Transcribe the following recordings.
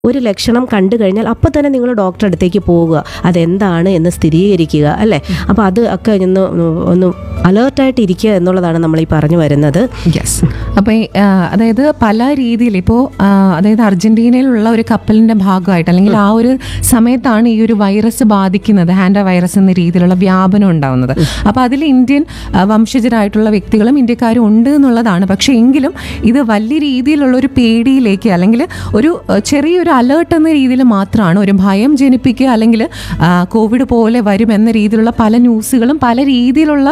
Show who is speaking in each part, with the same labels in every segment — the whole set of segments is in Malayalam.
Speaker 1: ഒരു ലക്ഷണം കണ്ടു കഴിഞ്ഞാൽ അപ്പോൾ തന്നെ നിങ്ങൾ ഡോക്ടറെ അടുത്തേക്ക് പോവുക അതെന്താണ് എന്ന് സ്ഥിരീകരിക്കുക അല്ലേ അപ്പോൾ അത് ഒക്കെ ഒന്ന് ഒന്ന് അലേർട്ടായിട്ട് ഇരിക്കുക എന്നുള്ളതാണ് നമ്മൾ ഈ പറഞ്ഞു വരുന്നത്
Speaker 2: യെസ് അപ്പോൾ അതായത് പല രീതിയിൽ ഇപ്പോൾ അതായത് അർജന്റീനയിലുള്ള ഒരു കപ്പലിന്റെ ഭാഗമായിട്ട് അല്ലെങ്കിൽ ആ ഒരു സമയത്താണ് ഈ ഒരു വൈറസ് ബാധിക്കുന്നത് ഹാൻഡ വൈറസ് എന്ന രീതിയിലുള്ള വ്യാപനം ഉണ്ടാവുന്നത് അപ്പോൾ അതിൽ ഇന്ത്യൻ ആ, വംശജരായിട്ടുള്ള വ്യക്തികളും ഇന്ത്യക്കാരും ഉണ്ട് എന്നുള്ളതാണ് പക്ഷേ എങ്കിലും ഇത് വലിയ രീതിയിലുള്ള ഒരു പേടിയിലേക്ക് അല്ലെങ്കിൽ ഒരു ആ, ചെറിയൊരു അലേർട്ട് എന്ന രീതിയിൽ മാത്രമാണ് ഒരു ഭയം ജനിപ്പിക്കുക അല്ലെങ്കിൽ ആ, കോവിഡ് പോലെ വരും എന്ന രീതിയിലുള്ള പല ന്യൂസുകളും പല രീതിയിലുള്ള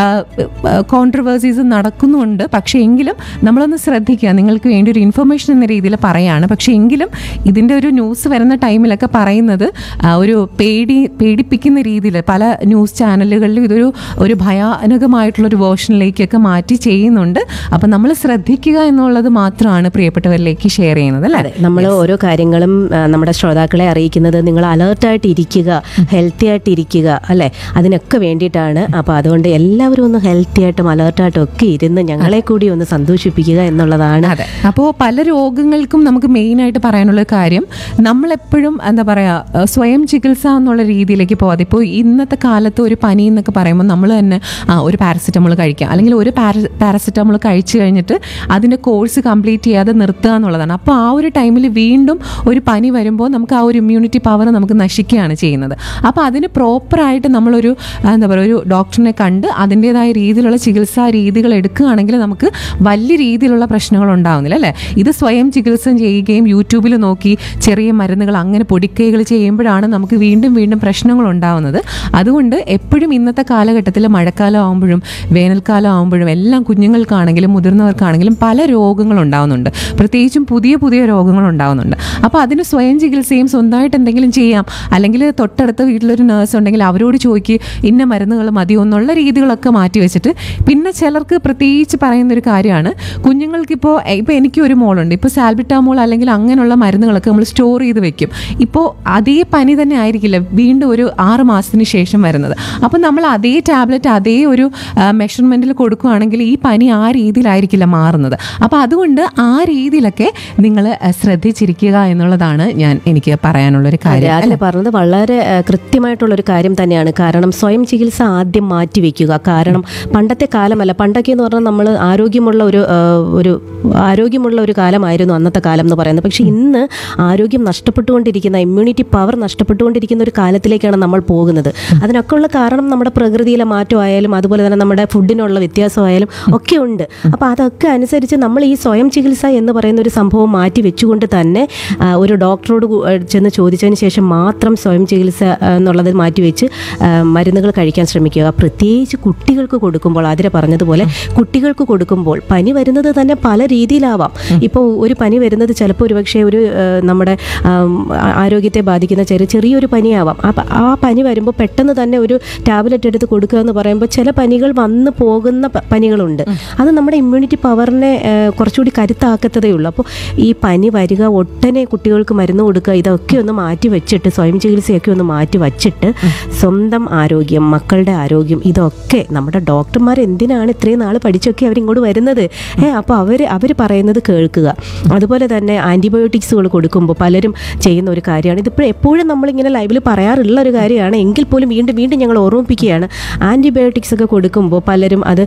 Speaker 2: കോൺട്രവേഴ്സീസ് നടക്കുന്നുണ്ട് പക്ഷേ എങ്കിലും നമ്മളൊന്ന് ശ്രദ്ധിക്കുക നിങ്ങൾക്ക് വേണ്ടി ഒരു ഇൻഫർമേഷൻ എന്ന രീതിയിൽ പറയാണ് പക്ഷേ എങ്കിലും ഇതിൻ്റെ ഒരു ന്യൂസ് വരുന്ന ടൈമിലൊക്കെ പറയുന്നത് ആ, ഒരു പേടി പേടിപ്പിക്കുന്ന രീതിയിൽ പല ന്യൂസ് ചാനലുകളിലും ഇതൊരു ഒരു ഭയാനകമായിട്ടുള്ള ഒരു വേർഷനിലേക്കൊക്കെ മാറ്റി ചെയ്യുന്നുണ്ട് അപ്പം നമ്മൾ ശ്രദ്ധിക്കുക എന്നുള്ളത് മാത്രമാണ് പ്രിയപ്പെട്ടവരിലേക്ക് ഷെയർ ചെയ്യുന്നത് അല്ലേ
Speaker 1: അതെ നമ്മൾ ഓരോ കാര്യങ്ങളും ആ, നമ്മുടെ ശ്രോതാക്കളെ അറിയിക്കുന്നത് നിങ്ങൾ അലേർട്ടായിട്ട് ഇരിക്കുക ഹെൽത്തി ആയിട്ട് ഇരിക്കുക അല്ലേ അതിനൊക്കെ വേണ്ടിയിട്ടാണ് അപ്പോൾ അതുകൊണ്ട് എല്ലാവരും ഒന്ന് ഹെൽത്തി ആയിട്ടും അലേർട്ടായിട്ടും ഒക്കെ ഇരുന്ന് ഞങ്ങളെ കൂടി ഒന്ന് സന്തോഷിപ്പിക്കുക എന്നുള്ളതാണ്
Speaker 2: അതെ അപ്പോൾ പല രോഗങ്ങൾക്കും നമുക്ക് മെയിനായിട്ട് പറയാനുള്ള ഒരു കാര്യം നമ്മളെപ്പോഴും എന്താ പറയുക സ്വയം ചികിത്സ എന്നുള്ള രീതിയിലേക്ക് പോകാതെ ഇപ്പോൾ ഇന്നത്തെ കാലത്ത് ഒരു പനി എന്നൊക്കെ പറയുമ്പോൾ നമ്മൾ തന്നെ ആ ഒരു പാരസെറ്റമോൾ കഴിക്കുക അല്ലെങ്കിൽ ഒരു പാരസെറ്റമോൾ കഴിച്ചു കഴിഞ്ഞിട്ട് അതിൻ്റെ കോഴ്സ് കംപ്ലീറ്റ് ചെയ്യാതെ നിർത്തുക എന്നുള്ളതാണ് അപ്പോൾ ആ ഒരു ടൈമിൽ വീണ്ടും ഒരു പനി വരുമ്പോൾ നമുക്ക് ആ ഒരു ഇമ്മ്യൂണിറ്റി പവർ നമുക്ക് നശിക്കുകയാണ് ചെയ്യുന്നത് അപ്പോൾ അതിന് പ്രോപ്പറായിട്ട് നമ്മളൊരു ആ, എന്താ പറയുക ഒരു ഡോക്ടറിനെ കണ്ട് അതിൻ്റെതായ രീതിയിലുള്ള ചികിത്സാ രീതികൾ എടുക്കുകയാണെങ്കിൽ നമുക്ക് വലിയ രീതിയിലുള്ള പ്രശ്നങ്ങൾ ഉണ്ടാവുന്നില്ല അല്ലേ ഇത് സ്വയം ചികിത്സ ചെയ്യുകയും യൂട്യൂബിൽ നോക്കി ചെറിയ മരുന്നുകൾ അങ്ങനെ പൊടിക്കൈകൾ ചെയ്യുമ്പോഴാണ് നമുക്ക് വീണ്ടും വീണ്ടും പ്രശ്നങ്ങൾ ഉണ്ടാവുന്നത് അതുകൊണ്ട് എപ്പോഴും ഇന്നത്തെ കാലഘട്ടത്തിൽ മഴക്കാലം ആകുമ്പോഴും വേനൽക്കാലം ആകുമ്പോഴും എല്ലാം കുഞ്ഞുങ്ങൾക്കാണെങ്കിലും മുതിർന്നവർക്കാണെങ്കിലും പല രോഗങ്ങൾ ഉണ്ടാവുന്നുണ്ട് പ്രത്യേകിച്ചും പുതിയ പുതിയ രോഗങ്ങൾ ഉണ്ടാവുന്നുണ്ട് അപ്പോൾ അതിന് സ്വയം ചികിത്സയും സ്വന്തമായിട്ട് എന്തെങ്കിലും ചെയ്യാം അല്ലെങ്കിൽ തൊട്ടടുത്ത വീട്ടിലൊരു നേഴ്സ് ഉണ്ടെങ്കിൽ അവരോട് ചോദിക്കുക ഇന്ന മരുന്നുകൾ മതിയോ എന്നുള്ള രീതികളൊക്കെ മാറ്റി വെച്ചിട്ട് പിന്നെ ചിലർക്ക് പ്രത്യേകിച്ച് പറയുന്ന ഒരു കാര്യമാണ് കുഞ്ഞുങ്ങൾക്കിപ്പോൾ ഇപ്പോൾ എനിക്ക് ഒരു മോളുണ്ട് ഇപ്പോൾ സാൽബിറ്റാമോൾ അല്ലെങ്കിൽ അങ്ങനെയുള്ള മരുന്നുകളൊക്കെ നമ്മൾ സ്റ്റോർ ചെയ്ത് വെക്കും ഇപ്പോൾ അതേ പനി തന്നെ ആയിരിക്കില്ല വീണ്ടും ഒരു ആറ് മാസത്തിന് ശേഷം വരുന്നത് അപ്പോൾ നമ്മൾ അതേ ടാബ്ലറ്റ് അതേ ഒരു മെഷർമെൻറ്റിൽ കൊടുക്കുകയാണെങ്കിൽ ഈ പനി ആ രീതിയിലായിരിക്കില്ല മാറുന്നത് അപ്പോൾ അതുകൊണ്ട് ആ രീതിയിലൊക്കെ നിങ്ങൾ ശ്രദ്ധിച്ചിരിക്കുക എന്നുള്ളതാണ് ഞാൻ എനിക്ക് പറയാനുള്ളൊരു കാര്യം
Speaker 1: രാവിലെ പറഞ്ഞത് വളരെ ആ, കൃത്യമായിട്ടുള്ളൊരു കാര്യം തന്നെയാണ് കാരണം സ്വയം ചികിത്സ ആദ്യം മാറ്റി വെക്കുക കാരണം പണ്ടത്തെ കാലമല്ല പണ്ടൊക്കെ എന്ന് പറഞ്ഞാൽ നമ്മൾ ആരോഗ്യമുള്ള ഒരു ആ, ഒരു ആരോഗ്യമുള്ള ഒരു കാലമായിരുന്നു അന്നത്തെ കാലം എന്ന് പറയുന്നത് പക്ഷേ ഇന്ന് ആരോഗ്യം നഷ്ടപ്പെട്ടുകൊണ്ടിരിക്കുന്ന ഇമ്മ്യൂണിറ്റി പവർ നഷ്ടപ്പെട്ടുകൊണ്ടിരിക്കുന്ന ഒരു കാലത്തിലേക്കാണ് നമ്മൾ പോകുന്നത് അതിനൊക്കെ ഉള്ള കാരണം നമ്മുടെ പ്രകൃതിയിലെ മാറ്റമായാലും അതുപോലെ തന്നെ നമ്മുടെ ഫുഡിനുള്ള വ്യത്യാസമായാലും ഒക്കെ ഉണ്ട് അപ്പോൾ അതൊക്കെ അനുസരിച്ച് നമ്മൾ ഈ സ്വയം ചികിത്സ എന്ന് പറയുന്ന ഒരു സംഭവം മാറ്റി വെച്ചുകൊണ്ട് തന്നെ ആ, ഒരു ഡോക്ടറോട് കു- ആ, ചെന്ന് ചോദിച്ചതിന് ശേഷം മാത്രം സ്വയം ചികിത്സ ആ, എന്നുള്ളത് മാറ്റി വെച്ച് ആ, മരുന്നുകൾ കഴിക്കാൻ ശ്രമിക്കുക പ്രത്യേകിച്ച് കുട്ടികൾക്ക് കൊടുക്കുമ്പോൾ അതിരെ പറഞ്ഞതുപോലെ കുട്ടികൾക്ക് കൊടുക്കുമ്പോൾ പനി വരുന്നത് തന്നെ പല രീതിയിലാവാം ഇപ്പോൾ ഒരു പനി വരുന്നത് ചിലപ്പോൾ ഒരുപക്ഷെ ഒരു ആ, നമ്മുടെ ആം, ആ- ആരോഗ്യത്തെ ബാധിക്കുന്ന ചെറിയ ചെറിയൊരു പനിയാവാം ആ പ- ആ പനി വരുമ്പോൾ പെട്ടെന്ന് തന്നെ ഒരു ടാബ്ലറ്റ് എടുത്ത് കൊടുക്കുക എന്ന് പറയുമ്പോൾ ചില പനികൾ വന്ന് പോകുന്ന പ- പനികളുണ്ട് അത് നമ്മുടെ ഇമ്മ്യൂണിറ്റി പവറിനെ ആ, കുറച്ചുകൂടി കരുത്താക്കത്തതേ ഉള്ളൂ അപ്പോൾ ഈ പനി വരിക ഒട്ടനെ കുട്ടികൾക്ക് മരുന്ന് കൊടുക്കുക ഇതൊക്കെ ഒന്ന് മാറ്റി വെച്ചിട്ട് സ്വയം ചികിത്സയൊക്കെ ഒന്ന് മാറ്റി വച്ചിട്ട് സ്വന്തം ആരോഗ്യം മക്കളുടെ ആരോഗ്യം ഇതൊക്കെ നമ്മുടെ ഡോക്ടർമാർ എന്തിനാണ് ഇത്രയും നാൾ പഠിച്ചൊക്കെ അവരിങ്ങോട്ട് വരുന്നത് ഏ അപ്പോൾ അവർ അവർ പറയുന്നത് കേൾക്കുക അതുപോലെ തന്നെ ആൻറ്റിബയോട്ടിക്സുകൾ കൊടുക്കുമ്പോൾ പലരും ചെയ്യുന്ന ഒരു കാര്യമാണ് ഇതിപ്പോൾ എപ്പോഴും നമ്മളിങ്ങനെ ലൈവിൽ പറയാറുള്ള ഒരു കാര്യമാണ് എങ്കിൽ പോലും വീണ്ടും വീണ്ടും ഞങ്ങൾ ഓർമ്മിപ്പിക്കുകയാണ് ആൻറ്റിബയോട്ടിക്സ് ഒക്കെ കൊടുക്കുമ്പോൾ പലരും അത്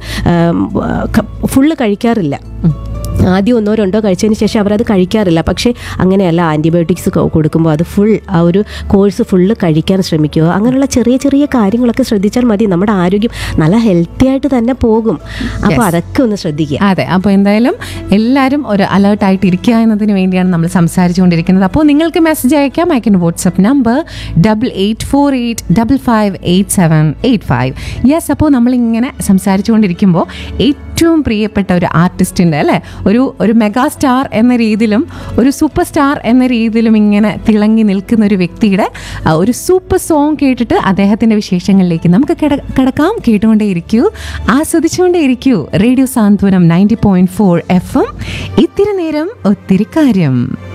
Speaker 1: ഫുള്ള് കഴിക്കാറില്ല ആദ്യം ഒന്നോ രണ്ടോ കഴിച്ചതിന് ശേഷം അവരത് കഴിക്കാറില്ല പക്ഷേ അങ്ങനെയല്ല ആൻറ്റിബയോട്ടിക്സ് കൊടുക്കുമ്പോൾ അത് ഫുൾ ആ ഒരു കോഴ്സ് ഫുള്ള് കഴിക്കാൻ ശ്രമിക്കുക അങ്ങനെയുള്ള ചെറിയ ചെറിയ കാര്യങ്ങളൊക്കെ ശ്രദ്ധിച്ചാൽ മതി നമ്മുടെ ആരോഗ്യം നല്ല ഹെൽത്തി ആയിട്ട് തന്നെ പോകും അപ്പോൾ അതൊക്കെ ഒന്ന് ശ്രദ്ധിക്കുക
Speaker 2: അതെ അപ്പോൾ എന്തായാലും എല്ലാവരും ഒരു അലേർട്ട് ആയിട്ട് ഇരിക്കുക എന്നതിന് വേണ്ടിയാണ് നമ്മൾ സംസാരിച്ചുകൊണ്ടിരിക്കുന്നത് അപ്പോൾ നിങ്ങൾക്ക് മെസ്സേജ് അയക്കാം അയക്കുന്ന WhatsApp number double eight four eight double five eight seven eight five yes അപ്പോൾ നമ്മളിങ്ങനെ സംസാരിച്ചുകൊണ്ടിരിക്കുമ്പോൾ ഏറ്റവും പ്രിയപ്പെട്ട ഒരു ആർട്ടിസ്റ്റിൻ്റെ അല്ലേ ഒരു ഒരു മെഗാ സ്റ്റാർ എന്ന രീതിയിലും ഒരു സൂപ്പർ സ്റ്റാർ എന്ന രീതിയിലും ഇങ്ങനെ തിളങ്ങി നിൽക്കുന്ന ഒരു വ്യക്തിയുടെ ആ, ഒരു സൂപ്പർ സോങ് കേട്ടിട്ട് അദ്ദേഹത്തിൻ്റെ വിശേഷങ്ങളിലേക്ക് നമുക്ക് കിട- കിടക്കാം കേട്ടുകൊണ്ടേയിരിക്കൂ ആസ്വദിച്ചുകൊണ്ടേയിരിക്കൂ radio Santhwanam ninety point four F M ഇത്തിരി നേരം ഒത്തിരി കാര്യം